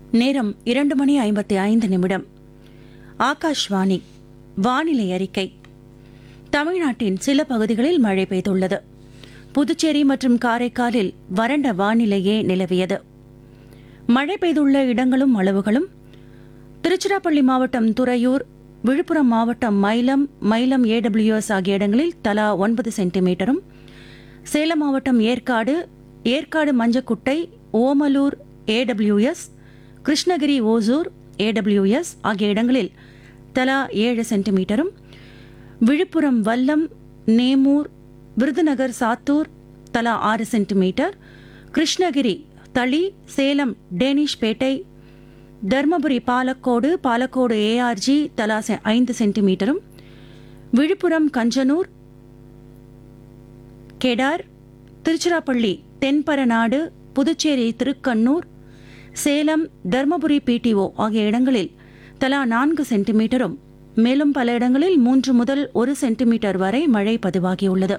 நேரம் இரண்டு மணி ஐம்பத்தி ஐந்து நிமிடம் ஆகாஷ்வாணி வானிலை அறிக்கை தமிழ்நாட்டின் சில பகுதிகளில் மழை பெய்துள்ளது புதுச்சேரி மற்றும் காரைக்காலில் வறண்ட வானிலையே நிலவியது மழை பெய்துள்ள இடங்களும் அளவுகளும் திருச்சிராப்பள்ளி மாவட்டம் துறையூர் விழுப்புரம் மாவட்டம் மயிலம் மயிலம் ஏடபிள்யூஎஸ் ஆகிய இடங்களில் தலா ஒன்பது சென்டிமீட்டரும் சேலம் மாவட்டம் ஏற்காடு ஏற்காடு மஞ்சக்குட்டை ஓமலூர் ஏடபிள்யூஎஸ் கிருஷ்ணகிரி ஓசூர் ஏடபிள்யூஎஸ் ஆகிய இடங்களில் தலா ஏழு சென்டிமீட்டரும் விழுப்புரம் வல்லம் நேமூர் விருதுநகர் சாத்தூர் தலா ஆறு சென்டிமீட்டர் கிருஷ்ணகிரி தளி சேலம் டேனிஷ்பேட்டை தர்மபுரி பாலக்கோடு பாலக்கோடு ஏஆர்ஜி தலா செ- ஐந்து சென்டிமீட்டரும் விழுப்புரம் கஞ்சனூர் கெடார் திருச்சிராப்பள்ளி தென்பரநாடு புதுச்சேரி திருக்கண்ணூர் சேலம் தர்மபுரி பிடிஓ ஆகிய இடங்களில் தலா நான்கு சென்டிமீட்டரும் மேலும் பல இடங்களில் மூன்று முதல் ஒரு சென்டிமீட்டர் வரை மழை பதிவாகியுள்ளது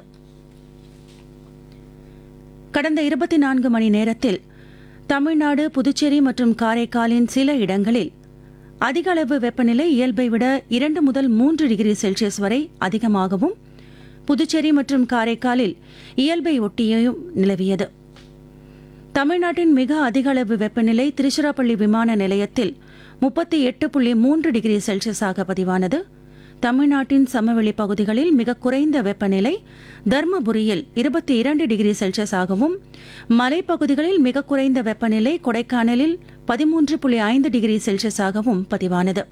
கடந்த இருபத்தி நான்கு மணி நேரத்தில் தமிழ்நாடு புதுச்சேரி மற்றும் காரைக்காலின் சில இடங்களில் அதிக அளவு வெப்பநிலை இயல்பை விட இரண்டு முதல் மூன்று டிகிரி செல்சியஸ் வரை அதிகமாகவும் புதுச்சேரி மற்றும் காரைக்காலில் இயல்பை ஒட்டியும் நிலவியது தமிழ்நாட்டின் மிக அதிக அளவு வெப்பநிலை திருச்சிராப்பள்ளி விமான நிலையத்தில் முப்பத்தி எட்டு புள்ளி மூன்று டிகிரி செல்சியஸாக பதிவானது தமிழ்நாட்டின் சமவெளி பகுதிகளில் மிக குறைந்த வெப்பநிலை தர்மபுரியில் இருபத்தி இரண்டு டிகிரி செல்சியஸாகவும் மலைப்பகுதிகளில் மிக குறைந்த வெப்பநிலை கொடைக்கானலில் பதிமூன்று புள்ளி ஐந்து டிகிரி செல்சியஸாகவும் பதிவானது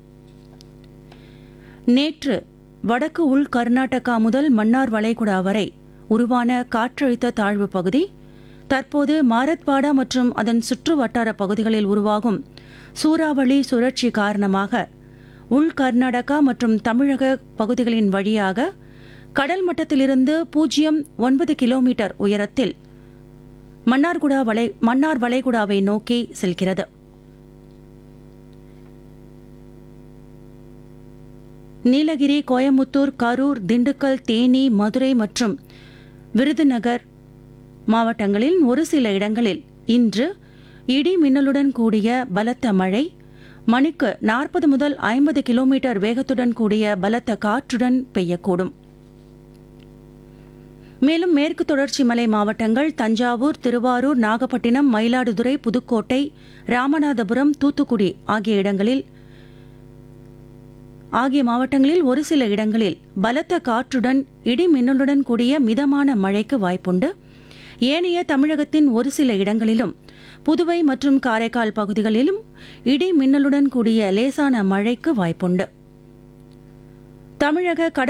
நேற்று வடக்கு உள் கர்நாடகா முதல் மன்னார் வளைகுடா வரை உருவான காற்றழுத்த தாழ்வு பகுதி தற்போது மாரத்வாடா மற்றும் அதன் சுற்று வட்டார பகுதிகளில் உருவாகும் சூறாவளி சுழற்சி காரணமாக உள் கர்நாடகா மற்றும் தமிழக பகுதிகளின் வழியாக கடல் மட்டத்திலிருந்து பூஜ்ஜியம் ஒன்பது கிலோமீட்டர் உயரத்தில் மன்னார்குடா வளை மன்னார் வளைகுடாவை நோக்கி செல்கிறது நீலகிரி கோயமுத்தூர் கரூர் திண்டுக்கல் தேனி மதுரை மற்றும் விருதுநகர் மாவட்டங்களில் ஒரு சில இடங்களில் இன்று இடி மின்னலுடன் கூடிய பலத்த மழை மணிக்கு நாற்பது முதல் ஐம்பது கிலோமீட்டர் வேகத்துடன் கூடிய பலத்த காற்றுடன் பெய்யக்கூடும் மேலும் மேற்கு தொடர்ச்சி மலை மாவட்டங்கள் தஞ்சாவூர் திருவாரூர் நாகப்பட்டினம் மயிலாடுதுறை புதுக்கோட்டை ராமநாதபுரம் தூத்துக்குடி ஆகிய இடங்களில் ஆகிய மாவட்டங்களில் ஒரு சில இடங்களில் பலத்த காற்றுடன் இடி மின்னலுடன் கூடிய மிதமான மழைக்கு வாய்ப்புண்டு ஏனைய தமிழகத்தின் ஒரு சில இடங்களிலும் புதுவை மற்றும் காரைக்கால் பகுதிகளிலும் இடி மின்னலுடன் கூடிய லேசான மழைக்கு வாய்ப்புண்டு தமிழக கடல்